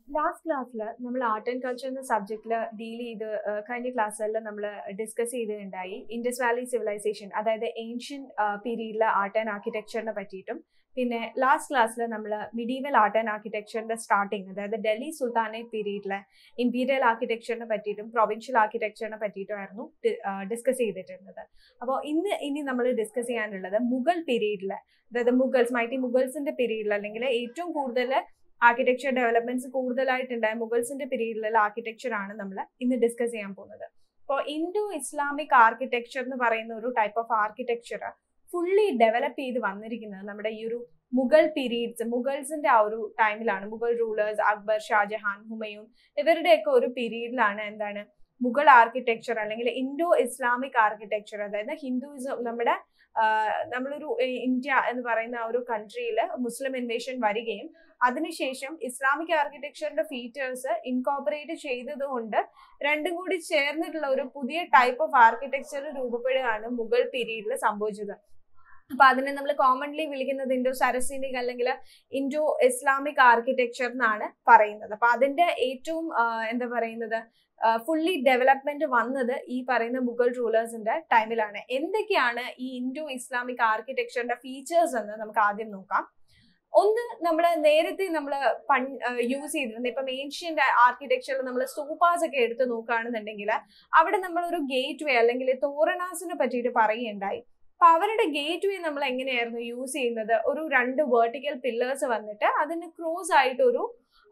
last ക്ലാസ്സിൽ നമ്മൾ art and culture എന്ന സബ്ജക്റ്റിൽ ഡീൽ ചെയ്ത് ഏഹ് കഴിഞ്ഞ ക്ലാസ്സുകളിൽ നമ്മൾ ഡിസ്കസ് ചെയ്തിട്ടുണ്ടായി ഇൻഡസ് വാലി സിവിലൈസേഷൻ അതായത് ഏൻഷ്യൻ പീരീഡിലെ ആർട്ട് ആൻഡ് ആർക്കിടെക്ചറിനെ പറ്റിയിട്ടും പിന്നെ ലാസ്റ്റ് ക്ലാസ്സിൽ നമ്മൾ മിഡീവൽ ആർട്ട് ആൻഡ് ആർക്കിടെക്ചറിന്റെ സ്റ്റാർട്ടിങ് അതായത് ഡൽഹി സുൽത്താനേറ്റ് പീരീഡിലെ ഇമ്പീരിയൽ ആർക്കിടെക്ചറിനെ പറ്റിയിട്ടും പ്രൊവിൻഷ്യൽ ആർക്കിടെക്ചറിനെ പറ്റിയിട്ടുമായിരുന്നു ഡിസ്കസ് ചെയ്തിട്ടുള്ളത് അപ്പോൾ ഇന്ന് ഇനി നമ്മൾ ഡിസ്കസ് ചെയ്യാനുള്ളത് മുഗൾ പീരീഡിലെ അതായത് മുഗൾസ് മൈറ്റി മുഗൾസിന്റെ പീരീഡിൽ അല്ലെങ്കിൽ ഏറ്റവും കൂടുതൽ ആർക്കിടെക്ചർ ഡെവലപ്മെന്റ്സ് കൂടുതലായിട്ടുണ്ടായ മുഗൾസിന്റെ പീരീഡിലുള്ള ആർക്കിടെക്ചർ ആണ് നമ്മൾ ഇന്ന് ഡിസ്കസ് ചെയ്യാൻ പോകുന്നത് അപ്പോൾ ഇൻഡോ ഇസ്ലാമിക് ആർക്കിടെക്ചർ എന്ന് പറയുന്ന ഒരു type of architecture fully develop ചെയ്ത് വന്നിരിക്കുന്നത് നമ്മുടെ ഈ ഒരു മുഗൾ പീരീഡ്സ് മുഗൾസിന്റെ ആ ഒരു ടൈമിലാണ് മുഗൾ റൂളേഴ്സ് അക്ബർ ഷാജഹാൻ ഹുമയൂൺ ഇവരുടെയൊക്കെ ഒരു പീരീഡിലാണ് എന്താണ് മുഗൾ ആർക്കിടെക്ചർ അല്ലെങ്കിൽ ഇൻഡോ ഇസ്ലാമിക് ആർക്കിടെക്ചർ അതായത് ഹിന്ദുയിസം നമ്മുടെ നമ്മളൊരു ഇന്ത്യ എന്ന് പറയുന്ന ആ ഒരു കൺട്രിയിൽ മുസ്ലിം ഇൻവേഷൻ വരികയും അതിനുശേഷം ഇസ്ലാമിക് ആർക്കിടെക്ചറിന്റെ ഫീച്ചേഴ്സ് ഇൻകോപ്പറേറ്റ് ചെയ്തതുകൊണ്ട് രണ്ടും കൂടി ചേർന്നിട്ടുള്ള ഒരു പുതിയ ടൈപ്പ് ഓഫ് ആർക്കിടെക്ചർ രൂപപ്പെടുകയാണ് മുഗൾ പീരീഡിൽ സംഭവിച്ചത് അപ്പൊ അതിനെ നമ്മൾ കോമൺലി വിളിക്കുന്നത് ഇൻഡോ സരസീനിക് അല്ലെങ്കിൽ ഇൻഡോ ഇസ്ലാമിക് ആർക്കിടെക്ചർ എന്നാണ് പറയുന്നത് അപ്പൊ അതിന്റെ ഏറ്റവും എന്താ പറയുന്നത് ഫുള്ളി ഡെവലപ്മെന്റ് വന്നത് ഈ പറയുന്ന മുഗൾ റൂളേഴ്സിന്റെ ടൈമിലാണ് എന്തൊക്കെയാണ് ഈ ഇൻഡോ ഇസ്ലാമിക് ആർക്കിടെക്ചറിന്റെ ഫീച്ചേഴ്സ് എന്ന് നമുക്ക് ആദ്യം നോക്കാം ഒന്ന് നമ്മൾ നേരത്തെ നമ്മൾ പൺ യൂസ് ചെയ്തിരുന്നത് ഇപ്പം ഏൻഷ്യന്റ് ആർക്കിടെക്ചറിൽ നമ്മൾ സൂപ്പാസ് ഒക്കെ എടുത്ത് നോക്കുകയാണെന്നുണ്ടെങ്കിൽ അവിടെ നമ്മൾ ഒരു ഗേറ്റ് വേ അല്ലെങ്കിൽ തോരണാസിനെ പറ്റിയിട്ട് പറയുകയുണ്ടായി അപ്പൊ അവരുടെ ഗേറ്റ് വേ നമ്മൾ എങ്ങനെയായിരുന്നു യൂസ് ചെയ്യുന്നത് ഒരു രണ്ട് വേർട്ടിക്കൽ പില്ലേഴ്സ് വന്നിട്ട് അതിന് ക്രോസ് ആയിട്ട് ഒരു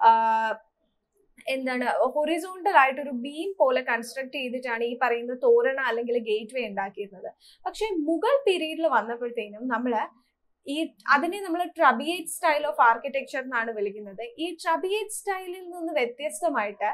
എന്താണ് ഹൊറിസോണ്ടൽ ആയിട്ട് ഒരു ബീം പോലെ കൺസ്ട്രക്ട് ചെയ്തിട്ടാണ് ഈ പറയുന്ന തോരണ അല്ലെങ്കിൽ ഗേറ്റ് വേ ഉണ്ടാക്കിയിരുന്നത് പക്ഷെ മുഗൾ പീരീഡിൽ വന്നപ്പോഴത്തേനും നമ്മള് ഈ അതിനെ നമ്മൾ ട്രബിയേറ്റ് സ്റ്റൈൽ ഓഫ് ആർക്കിടെക്ചർ എന്നാണ് വിളിക്കുന്നത് ഈ ട്രബിയേറ്റ് സ്റ്റൈലിൽ നിന്ന് വ്യത്യസ്തമായിട്ട്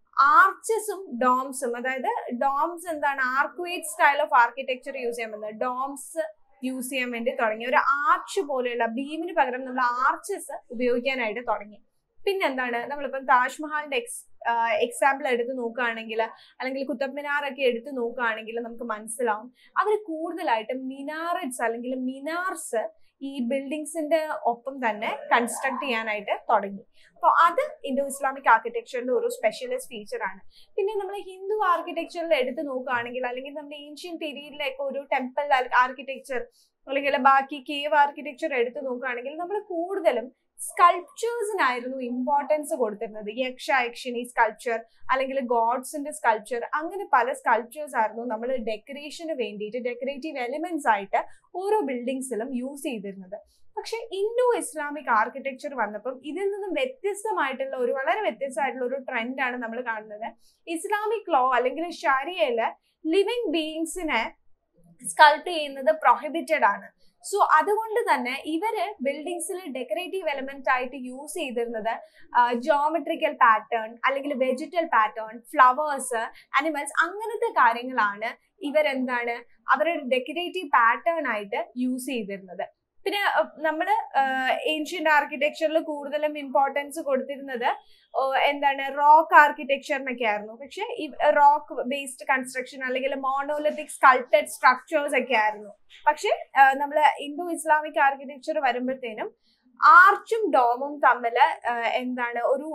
ആർച്ചസും ഡോംസും അതായത് ഡോംസ് എന്താണ് arcuate style of architecture use ചെയ്യാൻ പറ്റുന്നത് ഡോംസ് യൂസ് ചെയ്യാൻ വേണ്ടി തുടങ്ങി ഒരു ആർച്ച് പോലെയുള്ള ബീമിന് പകരം നമ്മൾ ആർച്ചസ് ഉപയോഗിക്കാനായിട്ട് തുടങ്ങി പിന്നെന്താണ് നമ്മളിപ്പം താജ്മഹലിന്റെ എക്സ് എക്സാമ്പിൾ എടുത്ത് നോക്കുകയാണെങ്കിൽ അല്ലെങ്കിൽ കുത്തബ് മിനാർ ഒക്കെ എടുത്ത് നോക്കുകയാണെങ്കിൽ നമുക്ക് മനസ്സിലാവും അവർ കൂടുതലായിട്ട് മിനാററ്റ്സ് അല്ലെങ്കിൽ മിനാർസ് ഈ ബിൽഡിങ്സിന്റെ ഒപ്പം തന്നെ കൺസ്ട്രക്ട് ചെയ്യാനായിട്ട് തുടങ്ങി അപ്പോൾ അത് ഇൻഡോ ഇസ്ലാമിക് ആർക്കിടെക്ചറിന്റെ ഒരു സ്പെഷ്യലിസ്റ്റ് ഫീച്ചർ ആണ് പിന്നെ നമ്മൾ ഹിന്ദു ആർക്കിടെക്ചറിൽ എടുത്ത് നോക്കുകയാണെങ്കിൽ അല്ലെങ്കിൽ നമ്മുടെ ഏൻഷ്യൻ പീരീഡിലേക്ക് ഒരു ടെമ്പിൾ ആർക്കിടെക്ചർ അല്ലെങ്കിൽ ബാക്കി കേവ് ആർക്കിടെക്ചർ എടുത്ത് നോക്കുകയാണെങ്കിൽ നമ്മൾ കൂടുതലും സ്കൾപ്ചേഴ്സിനായിരുന്നു ഇമ്പോർട്ടൻസ് കൊടുത്തിരുന്നത് യക്ഷ യക്ഷിനി സ്കൾപ്ചർ അല്ലെങ്കിൽ ഗോഡ്സിന്റെ സ്കൾപ്ചർ അങ്ങനെ പല സ്കൾപ്ചേഴ്സ് ആയിരുന്നു നമ്മൾ ഡെക്കറേഷന് വേണ്ടിയിട്ട് ഡെക്കറേറ്റീവ് എലിമെന്റ്സ് ആയിട്ട് ഓരോ ബിൽഡിങ്സിലും യൂസ് ചെയ്തിരുന്നത് പക്ഷെ ഇൻഡോ ഇസ്ലാമിക് ആർക്കിടെക്ചർ വന്നപ്പം ഇതിൽ നിന്നും വ്യത്യസ്തമായിട്ടുള്ള ഒരു വളരെ വ്യത്യസ്തമായിട്ടുള്ള ഒരു ട്രെൻഡാണ് നമ്മൾ കാണുന്നത് ഇസ്ലാമിക് ലോ അല്ലെങ്കിൽ ഷാരിയയില് ലിവിങ് ബീയിങ്സിനെ സ്കൾപ്റ്റ് ചെയ്യുന്നത് പ്രൊഹിബിറ്റഡ് ആണ് സോ അതുകൊണ്ട് തന്നെ ഇവര് ബിൽഡിങ്സിൽ ഡെക്കറേറ്റീവ് എലമെന്റ് ആയിട്ട് യൂസ് ചെയ്തിരുന്നത് ജോമെട്രിക്കൽ പാറ്റേൺ അല്ലെങ്കിൽ വെജിറ്റൽ പാറ്റേൺ ഫ്ലവേഴ്സ് അനിമൽസ് അങ്ങനത്തെ കാര്യങ്ങളാണ് ഇവരെന്താണ് അവരുടെ ഡെക്കറേറ്റീവ് പാറ്റേൺ ആയിട്ട് യൂസ് ചെയ്തിരുന്നത് പിന്നെ നമ്മൾ ഏൻഷ്യന്റ് ആർക്കിടെക്ചറിൽ കൂടുതലും ഇമ്പോർട്ടൻസ് കൊടുത്തിരുന്നത് എന്താണ് റോക്ക് ആർക്കിടെക്ചറിനൊക്കെ ആയിരുന്നു പക്ഷെ ഈ റോക്ക് ബേസ്ഡ് കൺസ്ട്രക്ഷൻ അല്ലെങ്കിൽ മോണോലിത്തിക് സ്കൾപ്റ്റഡ് സ്ട്രക്ചേഴ്സ് ഒക്കെ ആയിരുന്നു പക്ഷെ നമ്മൾ ഇൻഡോ ഇസ്ലാമിക് ആർക്കിടെക്ചർ വരുമ്പോഴത്തേനും ആർച്ചും ഡോമും തമ്മിൽ എന്താണ് ഒരു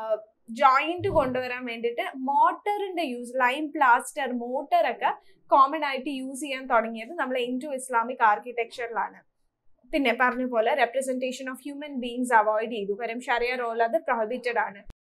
ജോയിന്റ് കൊണ്ടുവരാൻ വേണ്ടിയിട്ട് മോട്ടറിന്റെ യൂസ് ലൈം പ്ലാസ്റ്റർ മോട്ടർ ഒക്കെ കോമൺ ആയിട്ട് യൂസ് ചെയ്യാൻ തുടങ്ങിയത് നമ്മൾ ഇൻഡോ ഇസ്ലാമിക് ആർക്കിടെക്ചറിലാണ് പിന്നെ പറഞ്ഞ പോലെ representation of human beings avoid ചെയ്തു കാര്യം ഷറിയ റോൾ അത് പ്രൊഹിബിറ്റഡ് ആണ്